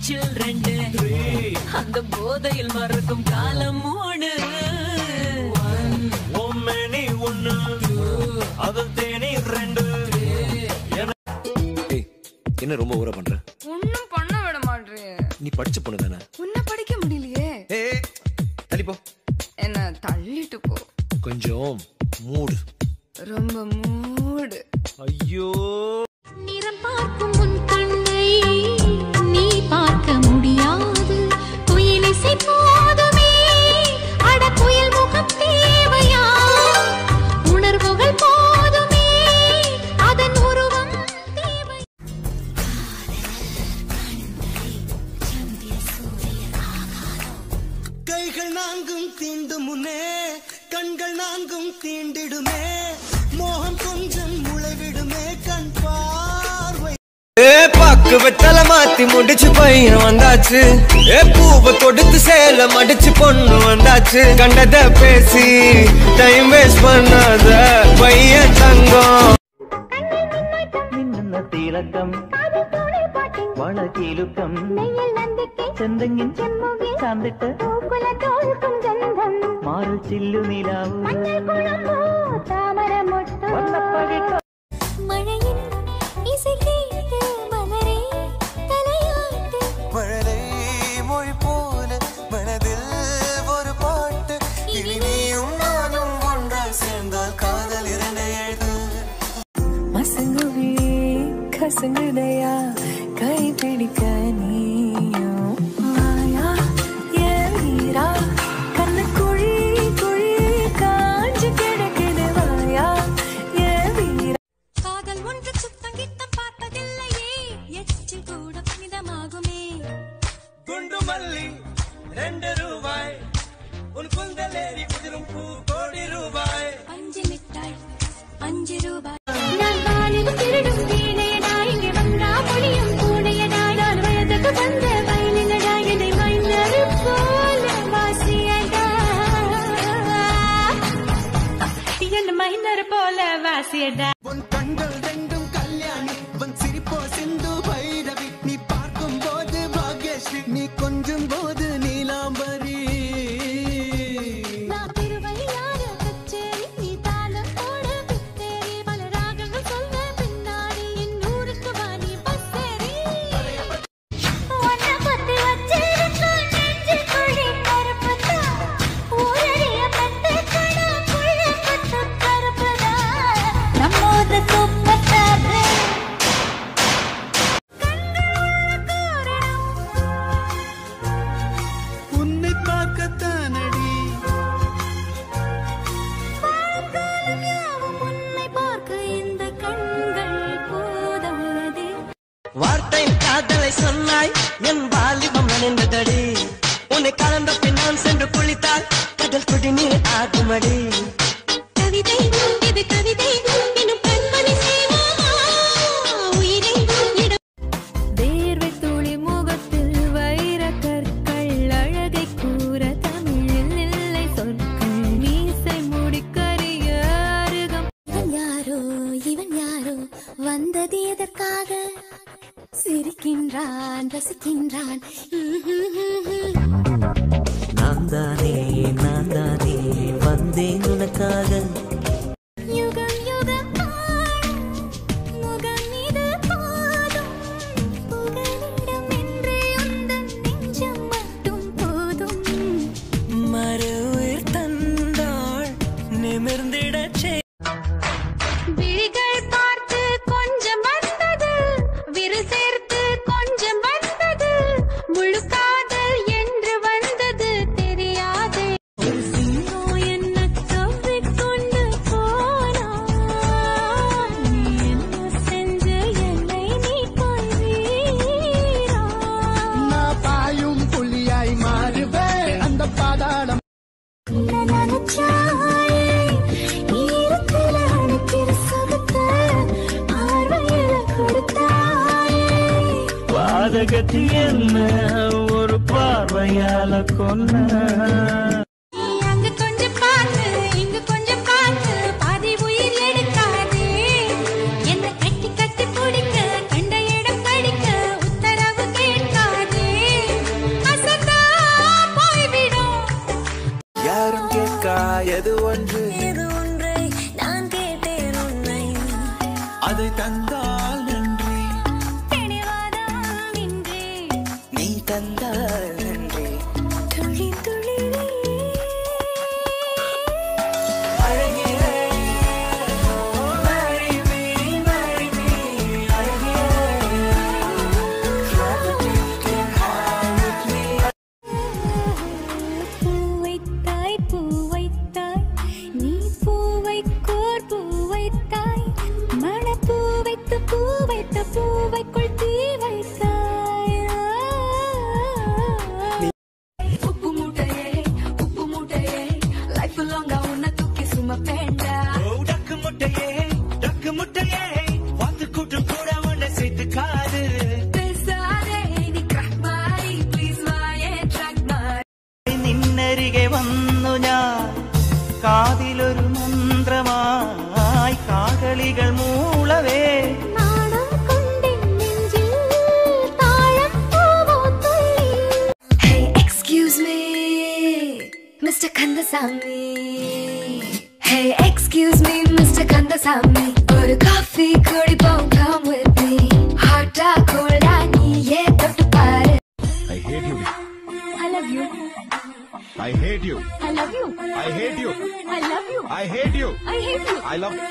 நீச்சல் ரெண்டு அந்த போதையில் மறக்கும் காலம் மூணு ஒம்மணி ஒண்ணு அதில் தேனி ரெண்டு ஏய் என்ன ரொம்ப ஊற பண்ற ஒன்னும் பண்ண விட மாட்டேன் நீ படிச்ச பொண்ணு தானே உன்னை படிக்க முடியலையே ஏய் தள்ளி போ என்ன தள்ளிட்டு போ கொஞ்சம் மூடு ரொம்ப மூடு ஐயோ நிறம் பார்க்கும் உன் கண்ணை நீ பார்க்க முடியாது குயிலிசை போதுமே அட குயில் முகம் தேவையா உணர்வுகள் போதுமே அதன் உருவம் தேவை கைகள் நான்கும் தீண்டும் முன்னே கண்கள் நான்கும் தீண்டிடுமே மோகம் கொஞ்சம் முளைவிடுமே கண் பார்வை ஏ பாக்கு வெத்தல மாத்தி முடிச்சு பையன் வந்தாச்சு ஏ பூவை தொடுத்து சேல மடிச்சு பொண்ணு வந்தாச்சு கண்டத பேசி டைம் வேஸ்ட் பண்ணாத பையன் தங்கம் നിന്ന തിളക്കം വളകിലുക്കം ചെന്തെങ്ങിൻ ചാന്തിട്ട് മാറിൽ ചില്ലു നിലാവ് വന്നപ്പഴക്കം மழையின் இசை கேட்டு மலரே தலையாட்டு மழலை மொழி போல மனதில் ஒரு பாட்டு இனி நீயும் நானும் ஒன்றாய் சேர்ந்தால் காதல் இரண்டை எழுது மசங்குவே கசங்குதையா கை பிடிக்க நீயும் மாயா என் வீரா கண்ணு குழி குழி காஞ்சு கிடக்குது வாயா என் வீரா காதல் ஒன்று சுத்தம் கித்தம் பார்ப்பதில்லையே எச்சில் கூட புனிதமாகுமே குண்டு மல்லி ரெண்டு ரூபாய் உன் குந்தலேறி உதிரும் பூ கோடி ரூபாய் அஞ்சு மிட்டாய் அஞ்சு ரூபாய் நான் வாலிப திருடும் வீணையடா இங்கே வந்தா மொழியும் கூடையடா நான் வயதுக்கு வந்த வயலினடா என்னை மைந்தரு போல வாசியடா என்ன மைனர் போல வாசியடா உன் கண்கள் ரெண்டும் கல்யாணி உன் சிரிப்போ சிந்து பைரவி நீ பார்க்கும் போது பாக்யஸ்ரீ நீ கொஞ்சும் போது நீலாம்பரி நான் திருவையாறு கச்சேரி நீ தாளம் போட பித்தேரி பல ராகங்கள் சொல்ல பின்னாடி இன்னூருக்கு வாணி பத்தேரி உன்னை பத்தி வச்சிருக்கும் நெஞ்சுக்குழி கருப்புதான். ஊரறிய பட்டுக்கணுக்குள்ள பட்டு கருப்புதான். நம்மோட சூப்பர் ஸ்டார் உன்னை பார்க்கத்தானடி யாவும் உன்னை பார்க்க இந்த கண்கள் போதாதே வார்த்தை காதலை சொன்னாய் என் வாலிபம் நனைந்ததடி உன்னை கலந்த பின் நான் சென்று குளித்தால் கடல் குடிநீர் ஆகுமடி கவிதை இது கவிதை இன்னும் கண்மணி செய்வோமா உயிரை இடம் வேர்வை துளி முகத்தில் வைர கற்கள் அழகை கூற தமிழில் இல்லை சொற்கள் மீசை முடிக்கரிய அருகம் இவன் யாரோ இவன் யாரோ வந்தது எதற்காக சிரிக்கின்றான் ரசிக்கின்றான் நான் தானே நான் தானே வந்தேன் உனக்காக யுகம் யுகம் ஆடும் முகம் இது போதும் புகலிடம் என்று உந்தன் நெஞ்சம் மட்டும் போதும் மறு உயிர் தந்தாள் நிமிர்ந்திடச் செய் விழிகள் பார்த்து கொஞ்சம் வந்தது விரு சேர்த்து கொஞ்சம் வந்தது முழு காதல் என்று வந்தது தெரியாது ஒரு சிங்கம் என்ன கவ்விக்கொண்டு போனா நீ என்ன செஞ்ச என்னை நீ கொள்வீரா நான் பாயும் புலியாய் மாறுவேன் அந்த பாதாளம் நினைச்சாயே ஈரத்துல அணைக்கிற சுகத்தை பார்வையில கொடுத்தாயே பாதகத்தி என்ன ஒரு பார்வையால கொன்ன அங்க கொஞ்சம் பார்த்து இங்க கொஞ்சம் பார்த்து பாதி உயிர் எடுக்காதே என்ன கட்டி கட்டி பிடிக்க கண்ட இடம் படிக்க உத்தரவு கேட்காதே Kandasamy hey excuse me mister Kandasamy ஒரு காஃபி குடிப்போம் கம் வித் மீ ஹாட்டா கோல்டா நீயே தொட்டு பாரு I hate you. I love you. I hate you. I love you. I hate you. I love you. I hate you. I hate you. I love.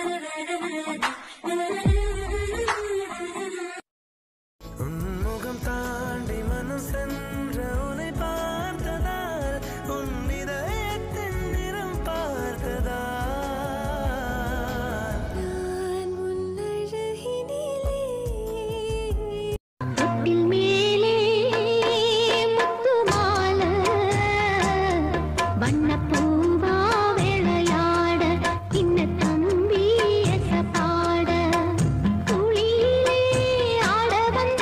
உன்முகம் தாண்டி மனம் சென்ற உன்னை பார்த்ததால் உன் இதயத்தின் நிறம் பார்த்ததால் நான் உன்னழகினிலே தொட்டில் மேலே முத்து மாலை வண்ணப்பூவா விளையாட சின்ன தம்பி எசப்பாட குளியிலே ஆட வந்த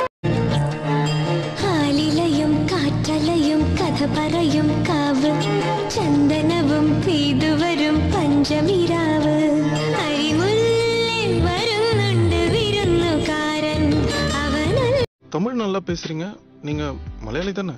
ஆலிலையும் காற்றலையும் கதபறையும் காவு சந்தனவும் பெய்து வரும் பஞ்சமிராவு அரிமுல்லில் வருന്നുண்டு விருந்துகாரன் அவனல் தமிழ் நல்லா பேசுறீங்க நீங்க மலையாளி தானே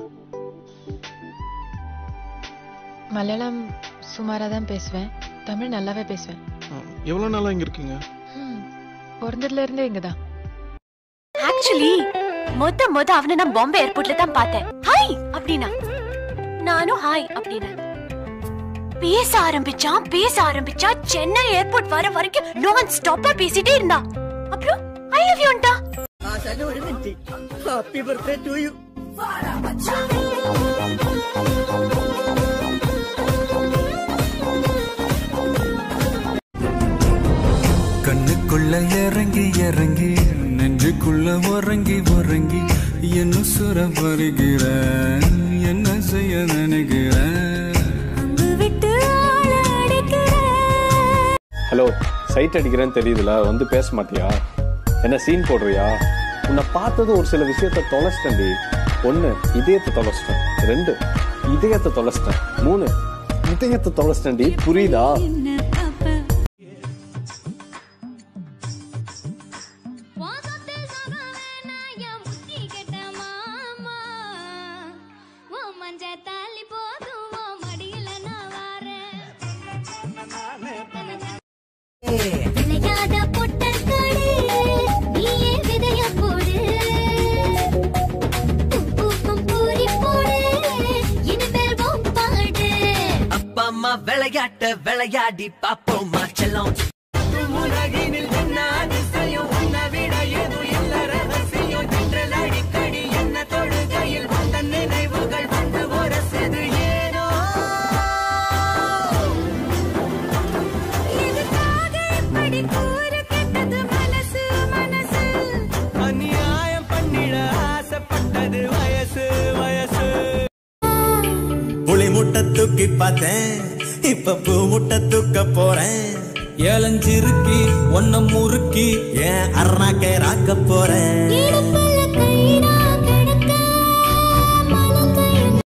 மலையாளம் சுமாராக தான் பேசுவேன் தமிழ் நல்லாவே பேசுவேன் எவ்வளவு நாளா இங்க இருக்கீங்க ம், பிறந்ததுல இருந்தே இங்க தான் ஆக்சுவலி மொத மொத அவனை நான் பாம்பே ஏர்போர்ட்ல தான் பார்த்தேன் ஹாய் அப்படின்னா நானும் ஹாய் அப்படின்னேன் பேச ஆரம்பிச்சான் பேச ஆரம்பிச்சா சென்னை ஏர்போர்ட் வர வரைக்கும் நான் ஸ்டாப்பா பேசிட்டே இருந்தா அப்புறம் ஐ லவ் யூன்டா ஹாப்பி பர்த்டே டு யூ கண்ணுக்குள்ள இறங்கி இறங்கி நெஞ்சுக்குள்ள உறங்கி உறங்கி என்ன சுர வருகிற என்ன செய்ய நினைக்கிற அங்கு விட்டு ஆள அடிக்கிற ஹலோ சைட் அடிக்கிறேன்னு தெரியுதுல வந்து பேச மாட்டியா என்ன சீன் போடுறியா உன்னை பார்த்தது ஒரு சில விஷயத்த தொலைச்சிட்டேன்டி ஒன்று இதயத்தை தொலைச்சிட்டேன் ரெண்டு இதயத்தை தொலைச்சிட்டேன் மூணு இதயத்தை தொலைச்சிட்டேன்டி புரியுதா தாலி போதும் மடியில நான் வாரேன் விளையாத பொட்டற்காடு நீயே விதைய போடு பூக்கும் பூரி போடு இனிமேல் பாடு அப்பா அம்மா விளையாட்ட விளையாடி பாப்போமா செல்லம் உலகினில் என்ன அதிசயம் உன்னை விட எதுவும் இல்ல ரகசியம் என்றல் அடிக்கடி என்ன தொழுகையில் வந்த நினைவுகள் வந்து உரசுது ஏனோ இதுக்காக இப்படி கூற கெட்டது மனசு மனசு அநியாயம் பண்ணிட ஆசைப்பட்டது வயசு வயசு புளி முட்டை தூக்கி பார்த்தேன் இப்ப பூ முட்டை தூக்க போறேன் ஏலஞ்சிருக்கி ஒன்ன முறுக்கி ஏன் அருணாக்கே ராக்க போறேன் இடுப்பு